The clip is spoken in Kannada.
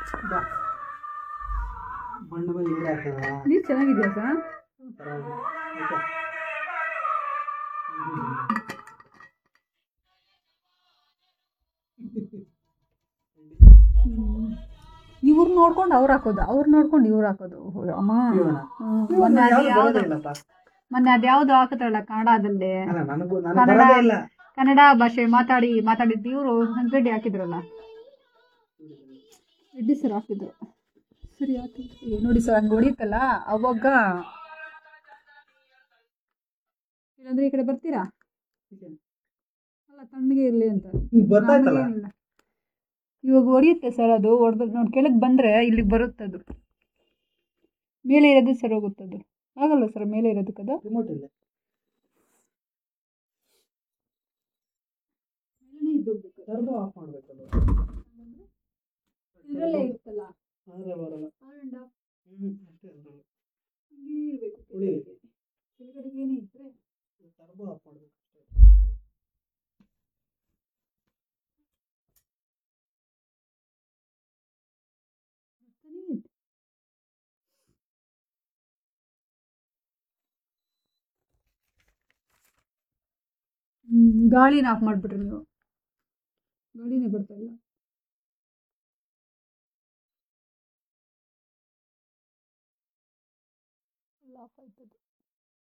ಬಾ ಬಣ್ಣ ಬಣ್ಣ ಇವರೇ ಹಾಕೋಣ ನೀರು ಚೆನ್ನಾಗಿದೆಯಾ ಸರ್ ಇವ್ರು ನೋಡ್ಕೊಂಡು ಅವ್ರು ಹಾಕೋದು ಅವ್ರು ನೋಡ್ಕೊಂಡು ಇವ್ರು ಹಾಕೋದು ಓ, ಅಮ್ಮ ಇವನ? ಹ್ಮ್. ಮೊನ್ನೆ ಅದು ಯಾವ್ದು ಯಾವ್ದು ಬರೋದೇ ಇಲ್ಲಪ್ಪ ಮೊನ್ನೆ ಅದ್ಯಾವ್ದು ಹಾಕುತ್ತಾರಲ್ಲ ಕನ್ನಡದಲ್ಲಿ ಅಲ್ಲ ನನಗೂ ನನಗೆ ಕನ್ನಡ ಬರೋದೇ ಇಲ್ಲ ಕನ್ನಡ ಭಾಷೆ ಮಾತಾಡಿ ಮಾತಾಡಿದ್ದು ಇವರು ರೆಡ್ಡಿ ಹಾಕಿದ್ರಲ್ಲ ರೆಡ್ಡಿ ಸರ್ ಹಾಕಿದ್ರು ಸರಿ ಹಾಕಿದ್ರು ನೋಡಿ ಸರ್ ಹಂಗೆ ಹೊಡಿಯುತ್ತಲ್ಲ ಅವಾಗ ಇಲ್ಲಾಂದ್ರೆ ಈ ಕಡೆ ಬರ್ತೀರಾ ಅಲ್ಲ ತಣ್ಣಗೆ ಇರಲಿ ಅಂತ ಬರ್ತಾಯ್ತಲ್ಲ ನಮಗೇನಿಲ್ಲ. ಇವಾಗ ಹೊಡಿಯುತ್ತೆ ಸರ್ ಅದು ಹೊಡೆದು ನೋಡಿ ಕೆಳಗೆ ಬಂದರೆ ಇಲ್ಲಿಗೆ ಬರುತ್ತೆ ಅದು ಮೇಲೆ ಇರೋದು ಸರ್ ಹೋಗುತ್ತದು ಆಗಲ್ಲ ಸರ್ ಮೇಲೆ ಇರೋದಕ್ಕದು ರಿಮೋಟ್ ಇಲ್ಲ ಟರ್ಬೋ ಆಫ್ ಮಾಡ್ಬೇಕಲ್ಲ ಇದರಲ್ಲೇ ಇರುತ್ತಲ್ಲ ಆದ್ರೆ ಬರಲ್ಲ ಆನ್ ಆ್ಯಂಡ್ ಆಫ್ ಹ್ಮ್ ಅಷ್ಟೇ ಅದ್ರಲ್ಲಿ. ಹಂಗೆ ಇರಬೇಕು ಉಳಿಲಿಕ್ಕೆ. ಕೆಳಗಡೆಗೆ ಏನೇ ಇದ್ದರೆ ಟರ್ಬೋ ಆಫ್ ಮಾಡ್ಬೇಕು ಅಷ್ಟೇ ಗಾಳಿನ ಆಫ್ ಮಾಡಿಬಿಟ್ರಿ ನೀವು ಗಾಳಿನೇ ಬರ್ತಾ ಇಲ್ಲ ಆಫ್ ಆಯ್ತದು